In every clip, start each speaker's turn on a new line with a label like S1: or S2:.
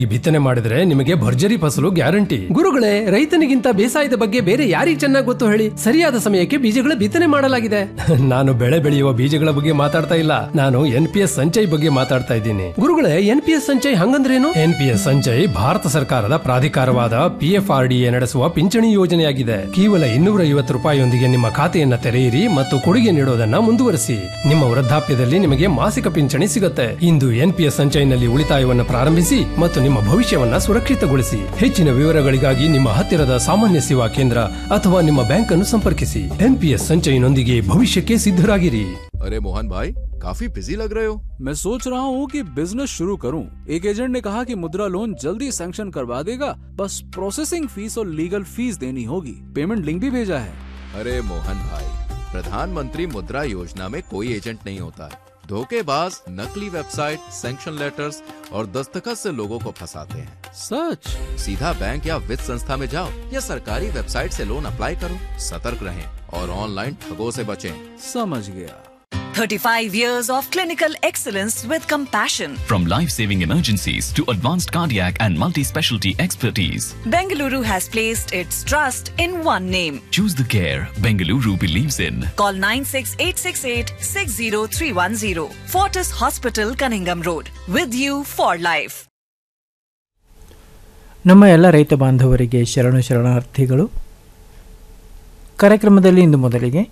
S1: ಈ ಬಿತ್ತನೆ ಮಾಡಿದ್ರೆ ನಿಮಗೆ ಭರ್ಜರಿ ಫಸಲು ಗ್ಯಾರಂಟಿ ಗುರುಗಳೇ ರೈತನಿಗಿಂತ ಬೇಸಾಯದ ಬಗ್ಗೆ ಬೇರೆ ಯಾರಿಗೆ ಚೆನ್ನಾಗಿ ಗೊತ್ತು ಹೇಳಿ ಸರಿಯಾದ ಸಮಯಕ್ಕೆ ಬೀಜಗಳ ಬಿತ್ತನೆ ಮಾಡಲಾಗಿದೆ ನಾನು ಬೆಳೆ ಬೆಳೆಯುವ ಬೀಜಗಳ ಬಗ್ಗೆ ಮಾತಾಡ್ತಾ ಇಲ್ಲ ನಾನು ಎನ್ ಪಿ ಎಸ್ ಸಂಚಯ್ ಬಗ್ಗೆ ಮಾತಾಡ್ತಾ ಇದ್ದೀನಿ ಗುರುಗಳೇ ಎನ್ ಪಿ ಎಸ್ ಸಂಚಯ್ ಹಂಗಂದ್ರೇನು ಎನ್ ಪಿ ಎಸ್ ಸಂಚಯ್ ಭಾರತ ಸರ್ಕಾರದ ಪ್ರಾಧಿಕಾರವಾದ P F R D A ನಡೆಸುವ ಪಿಂಚಣಿ ಯೋಜನೆಯಾಗಿದೆ ಕೇವಲ ಇನ್ನೂರ ಐವತ್ತು ರೂಪಾಯಿಯೊಂದಿಗೆ ನಿಮ್ಮ ಖಾತೆಯನ್ನ ತೆರೆಯಿರಿ ಮತ್ತು ಕೊಡುಗೆ ನೀಡೋದನ್ನ ಮುಂದುವರಿಸಿ ನಿಮ್ಮ ವೃದ್ಧಾಪ್ಯದಲ್ಲಿ ನಿಮಗೆ ಮಾಸಿಕ ಪಿಂಚಣಿ ಸಿಗುತ್ತೆ ಇಂದು ಎನ್ ಪಿ ಎಸ್ ಸಂಚಯನಲ್ಲಿ ಉಳಿತಾಯವನ್ನು ಪ್ರಾರಂಭಿಸಿ ಮತ್ತು ನಿಮ್ಮ ಭವಿಷ್ಯವನ್ನ ಸುರಕ್ಷಿತಗೊಳಿಸಿ ಹೆಚ್ಚಿನ ವಿವರಗಳಿಗಾಗಿ ನಿಮ್ಮ ಹತ್ತಿರದ ಸಾಮಾನ್ಯ ಸೇವಾ ಕೇಂದ್ರ ಅಥವಾ ನಿಮ್ಮ ಬ್ಯಾಂಕ್ ಅನ್ನು ಸಂಪರ್ಕಿಸಿ ಎನ್ ಪಿ ಎಸ್ ಸಂಚಯನೊಂದಿಗೆ ಭವಿಷ್ಯಕ್ಕೆ ಸಿದ್ಧರಾಗಿರಿ
S2: अरे मोहन भाई काफी बिजी लग रहे हो
S3: मैं सोच रहा हूँ कि बिजनेस शुरू करूँ एक एजेंट ने कहा कि मुद्रा लोन जल्दी सैंक्शन करवा देगा बस प्रोसेसिंग फीस और लीगल फीस देनी होगी पेमेंट लिंक भी भेजा है
S2: अरे मोहन भाई प्रधानमंत्री मुद्रा योजना में कोई एजेंट नहीं होता है धोखेबाज नकली वेबसाइट सैंक्शन लेटर्स और दस्तखत से लोगों को फंसाते हैं
S3: सच
S2: सीधा बैंक या वित्त संस्था में जाओ या सरकारी वेबसाइट से लोन अप्लाई करो सतर्क रहें और ऑनलाइन ठगों से बचें
S3: समझ गया
S4: 35 years of clinical excellence with compassion.
S5: From life saving emergencies to advanced cardiac and multi specialty expertise,
S4: Bengaluru has placed its trust in one name.
S5: choose the care Bengaluru believes in.
S4: Call 96868 60310. Fortis Hospital, Cunningham Road. With you for life.
S6: ನಮ್ಮ ಎಲ್ಲ ರೈತ ಬಾಂಧವರಿಗೆ ಶರಣು ಶರಣಾರ್ಥಿಗಳು ಕಾರ್ಯಕ್ರಮದಲ್ಲಿ ಇಂದು ಮೊದಲಿಗೆ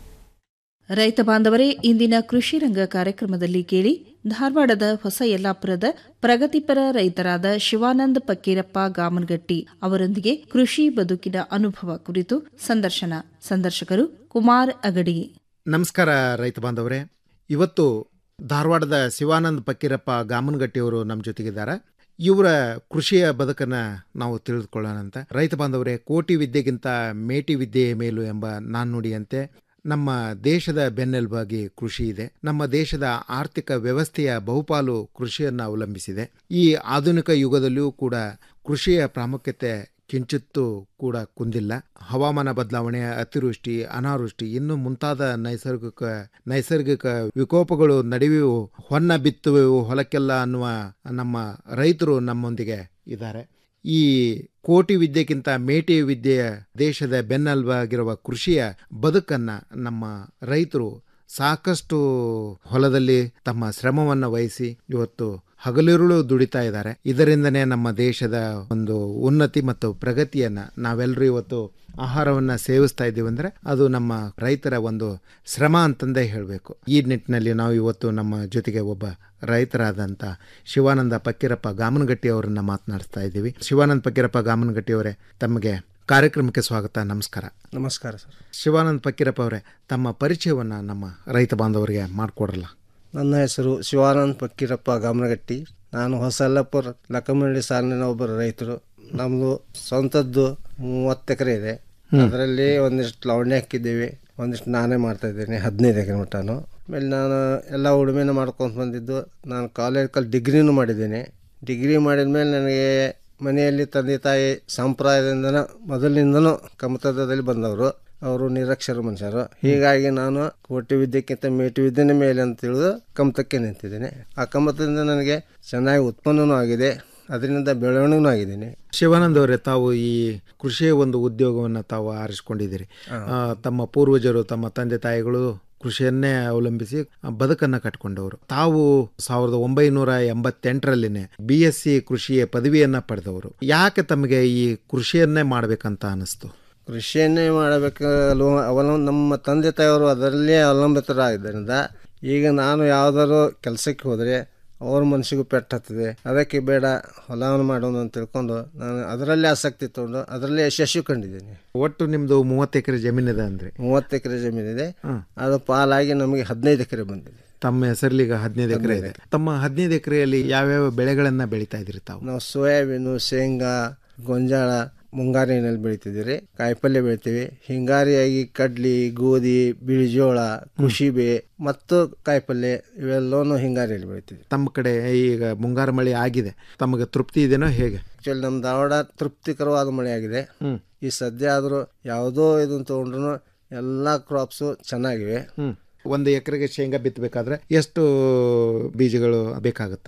S7: ರೈತ ಬಾಂಧವರೇ ಇಂದಿನ ಕೃಷಿ ರಂಗ ಕಾರ್ಯಕ್ರಮದಲ್ಲಿ ಕೇಳಿ ಧಾರವಾಡದ ಹೊಸ ಯಲ್ಲಾಪುರದ ಪ್ರಗತಿಪರ ರೈತರಾದ ಶಿವಾನಂದ ಪಕ್ಕೀರಪ್ಪ ಗಾಮನಗಟ್ಟಿ ಅವರೊಂದಿಗೆ ಕೃಷಿ ಬದುಕಿನ ಅನುಭವ ಕುರಿತು ಸಂದರ್ಶನ ಸಂದರ್ಶಕರು ಕುಮಾರ್ ಅಗಡಿ
S8: ನಮಸ್ಕಾರ ರೈತ ಬಾಂಧವರೇ ಇವತ್ತು ಧಾರವಾಡದ ಶಿವಾನಂದ್ ಪಕ್ಕೀರಪ್ಪ ಗಾಮನಗಟ್ಟಿಯವರು ನಮ್ಮ ಜೊತೆಗಿದ್ದಾರೆ ಇವರ ಕೃಷಿಯ ಬದುಕನ್ನು ನಾವು ತಿಳಿದುಕೊಳ್ಳೋಣ ಅಂತ ರೈತ ಬಾಂಧವರೇ ಕೋಟಿ ವಿದ್ಯೆಗಿಂತ ಮೇಟಿ ವಿದ್ಯೆಯ ಮೇಲು ಎಂಬ ನಾಣ್ಣುಡಿಯಂತೆ ನಮ್ಮ ದೇಶದ ಬೆನ್ನೆಲುಬಾಗಿ ಕೃಷಿ ಇದೆ ನಮ್ಮ ದೇಶದ ಆರ್ಥಿಕ ವ್ಯವಸ್ಥೆಯ ಬಹುಪಾಲು ಕೃಷಿಯನ್ನು ಅವಲಂಬಿಸಿದೆ ಈ ಆಧುನಿಕ ಯುಗದಲ್ಲಿಯೂ ಕೂಡ ಕೃಷಿಯ ಪ್ರಾಮುಖ್ಯತೆ ಕಿಂಚಿತ್ತೂ ಕೂಡ ಕುಂದಿಲ್ಲ ಹವಾಮಾನ ಬದಲಾವಣೆ ಅತಿವೃಷ್ಟಿ ಅನಾವೃಷ್ಟಿ ಇನ್ನು ಮುಂತಾದ ನೈಸರ್ಗಿಕ ನೈಸರ್ಗಿಕ ವಿಕೋಪಗಳು ನಡುವೆಯೂ ಹೊನ್ನ ಬಿತ್ತುವೆವು ಹೊಲಕ್ಕೆಲ್ಲ ಅನ್ನುವ ನಮ್ಮ ರೈತರು ನಮ್ಮೊಂದಿಗೆ ಇದ್ದಾರೆ ಈ ಕೋಟಿ ವಿದ್ಯೆಗಿಂತ ಮೇಟಿ ವಿದ್ಯೆಯ ದೇಶದ ಬೆನ್ನೆಲುಬಾಗಿರುವ ಕೃಷಿಯ ಬದುಕನ್ನು ನಮ್ಮ ರೈತರು ಸಾಕಷ್ಟು ಹೊಲದಲ್ಲಿ ತಮ್ಮ ಶ್ರಮವನ್ನು ವಹಿಸಿ ಇವತ್ತು ಹಗಲಿರುಳು ದುಡಿತಾ ಇದ್ದಾರೆ ಇದರಿಂದನೇ ನಮ್ಮ ದೇಶದ ಒಂದು ಉನ್ನತಿ ಮತ್ತು ಪ್ರಗತಿಯನ್ನ ನಾವೆಲ್ಲರೂ ಇವತ್ತು ಆಹಾರವನ್ನ ಸೇವಿಸ್ತಾ ಇದ್ದೀವಿ ಅಂದ್ರೆ ಅದು ನಮ್ಮ ರೈತರ ಒಂದು ಶ್ರಮ ಅಂತಂದೇ ಹೇಳಬೇಕು ಈ ನಿಟ್ಟಿನಲ್ಲಿ ನಾವು ಇವತ್ತು ನಮ್ಮ ಜೊತೆಗೆ ಒಬ್ಬ ರೈತರಾದಂಥ ಶಿವಾನಂದ ಪಕ್ಕೀರಪ್ಪ ಗಾಮನಗಟ್ಟಿ ಅವರನ್ನ ಮಾತನಾಡಿಸ್ತಾ ಇದ್ದೀವಿ ಶಿವಾನಂದ ಪಕ್ಕೀರಪ್ಪ ಗಾಮನಗಟ್ಟಿ ಅವರೇ ತಮಗೆ ಕಾರ್ಯಕ್ರಮಕ್ಕೆ ಸ್ವಾಗತ ನಮಸ್ಕಾರ
S9: ನಮಸ್ಕಾರ ಸರ್
S8: ಶಿವಾನಂದ ಪಕ್ಕೀರಪ್ಪ ಅವರೇ ತಮ್ಮ ಪರಿಚಯವನ್ನ ನಮ್ಮ ರೈತ ಬಾಂಧವರಿಗೆ ಮಾಡಿಕೊಡ್ರಲ್ಲ
S9: ನನ್ನ ಹೆಸರು ಶಿವಾನಂದ್ ಪಕ್ಕೀರಪ್ಪ ಗಾಮನಗಟ್ಟಿ ನಾನು ಹೊಸಲ್ಲಪುರ ಲಕ್ಕಮಳ್ಳಿ ಸಾಲಿನ ಒಬ್ಬರು ರೈತರು ನಮ್ಮದು ಸ್ವಂತದ್ದು ಮೂವತ್ತು ಎಕರೆ ಇದೆ ಅದರಲ್ಲಿ ಒಂದಿಷ್ಟು ಲವಣೆ ಹಾಕಿದ್ದೀವಿ ಒಂದಿಷ್ಟು ನಾನೇ ಮಾಡ್ತಾ ಇದ್ದೇನೆ ಹದಿನೈದು ಎಕರೆ ಮಟ್ಟನು ಆಮೇಲೆ ನಾನು ಎಲ್ಲ ಉಳುಮೆನ ಮಾಡ್ಕೊಂಡು ಬಂದಿದ್ದು ನಾನು ಕಾಲೇಜಲ್ಲಿ ಡಿಗ್ರಿನೂ ಮಾಡಿದ್ದೇನೆ ಡಿಗ್ರಿ ಮಾಡಿದ ಮೇಲೆ ನನಗೆ ಮನೆಯಲ್ಲಿ ತಂದೆ ತಾಯಿ ಸಂಪ್ರದಾಯದಿಂದನೂ ಮೊದಲಿನಿಂದನೂ ಕಮತದಲ್ಲಿ ಬಂದವರು ಅವರು ನಿರಕ್ಷರ ಮನುಷ್ಯರು ಹೀಗಾಗಿ ನಾನು ಕೋಟಿ ವಿದ್ಯೆಕ್ಕಿಂತ ಮೇಟಿ ವಿದ್ಯೆನೇ ಮೇಲೆ ಅಂತ ತಿಳಿದು ಕಮತಕ್ಕೆ ನಿಂತಿದ್ದೇನೆ ಆ ಕಮತದಿಂದ ನನಗೆ ಚೆನ್ನಾಗಿ ಉತ್ಪನ್ನವೂ ಆಗಿದೆ ಅದರಿಂದ ಬೆಳವಣಿಗೆನೂ ಆಗಿದ್ದೀನಿ
S8: ಶಿವಾನಂದ ಅವರೇ ತಾವು ಈ ಕೃಷಿಯ ಒಂದು ಉದ್ಯೋಗವನ್ನು ತಾವು ಆರಿಸಿಕೊಂಡಿದ್ದೀರಿ ಆ, ತಮ್ಮ ಪೂರ್ವಜರು ತಮ್ಮ ತಂದೆ ತಾಯಿಗಳು ಕೃಷಿಯನ್ನೇ ಅವಲಂಬಿಸಿ ಬದುಕನ್ನ ಕಟ್ಕೊಂಡವರು ತಾವು ಸಾವಿರದ ಒಂಬೈನೂರ ಎಂಬತ್ತೆಂಟರಲ್ಲಿನೇ ಬಿ ಎಸ್ ಸಿ ಕೃಷಿಯ ಪದವಿಯನ್ನ ಪಡೆದವರು ಯಾಕೆ ತಮಗೆ ಈ ಕೃಷಿಯನ್ನೇ ಮಾಡ್ಬೇಕಂತ ಅನಿಸ್ತು
S9: ಕೃಷಿಯನ್ನೇ ಮಾಡಬೇಕು ಅವಲ ನಮ್ಮ ತಂದೆ ತಾಯಿಯವರು ಅದರಲ್ಲೇ ಅವಲಂಬಿತರಾಗಿದ್ದರಿಂದ ಈಗ ನಾನು ಯಾವುದಾದ್ರು ಕೆಲಸಕ್ಕೆ ಹೋದರೆ ಅವ್ರ ಮನಸ್ಸಿಗೂ ಪೆಟ್ಟು ಹತ್ತದೆ ಅದಕ್ಕೆ ಬೇಡ ಹೊಲವನ್ನು ಮಾಡೋಣ ಅಂತ ತಿಳ್ಕೊಂಡು ನಾನು ಅದರಲ್ಲೇ ಆಸಕ್ತಿ ತಗೊಂಡು ಅದರಲ್ಲೇ ಯಶಸ್ವಿ ಕಂಡಿದ್ದೀನಿ
S8: ಒಟ್ಟು ನಿಮ್ದು ಮೂವತ್ತು ಎಕರೆ ಜಮೀನಿದೆ ಅಂದ್ರೆ
S9: ಮೂವತ್ತು ಎಕರೆ ಜಮೀನಿದೆ ಅದು ಪಾಲಾಗಿ ನಮಗೆ ಹದಿನೈದು ಎಕರೆ ಬಂದಿದೆ
S8: ತಮ್ಮ ಹೆಸರಿಗೆ ಹದಿನೈದು ಎಕರೆ ಇದೆ ತಮ್ಮ ಹದಿನೈದು ಎಕರೆಯಲ್ಲಿ ಯಾವ್ಯಾವ ಬೆಳೆಗಳನ್ನ ಬೆಳೀತಾ ಇದ್ರಿ ತಾವು
S9: ನಾವು ಸೋಯಾಬೀನು ಶೇಂಗಾ ಗೊಂಜಾಳ ಮುಂಗಾರಿನಲ್ಲಿ ಬೆಳಿತಿದ್ದೀರಿ ಕಾಯಿಪಲ್ಯ ಬೆಳಿತೀವಿ ಹಿಂಗಾರಿಯಾಗಿ ಕಡ್ಲಿ ಗೋಧಿ ಬಿಳಿಜೋಳ ಕುಶಿಬೆ ಮತ್ತು ಕಾಯಿಪಲ್ಯ ಇವೆಲ್ಲವೂ ಹಿಂಗಾರಿಯಲ್ಲಿ ಬೆಳಿತೀವಿ
S8: ತಮ್ಮ ಕಡೆ ಈಗ ಮುಂಗಾರು ಮಳೆ ಆಗಿದೆ ತಮಗೆ ತೃಪ್ತಿ ಇದೆನೋ ಹೇಗೆ
S9: ಆಕ್ಚುಲಿ ನಮ್ಮ ಧಾರವಾಡ ತೃಪ್ತಿಕರವಾದ ಮಳೆ ಆಗಿದೆ ಈ ಸದ್ಯ ಆದರೂ ಯಾವುದೋ ಇದನ್ನು ತಗೊಂಡ್ರು ಎಲ್ಲ ಕ್ರಾಪ್ಸು ಚೆನ್ನಾಗಿವೆ
S8: ಒಂದು ಎಕರೆಗೆ ಶೇಂಗಾ ಬಿತ್ತಬೇಕಾದ್ರೆ ಎಷ್ಟು ಬೀಜಗಳು ಬೇಕಾಗುತ್ತಂತೀರಿ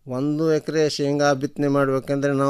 S9: ಒಂದು ಎಕರೆ ಶೇಂಗಾ ಬಿತ್ತನೆ ಮಾಡ್ಬೇಕಂದ್ರೆ ನಾವು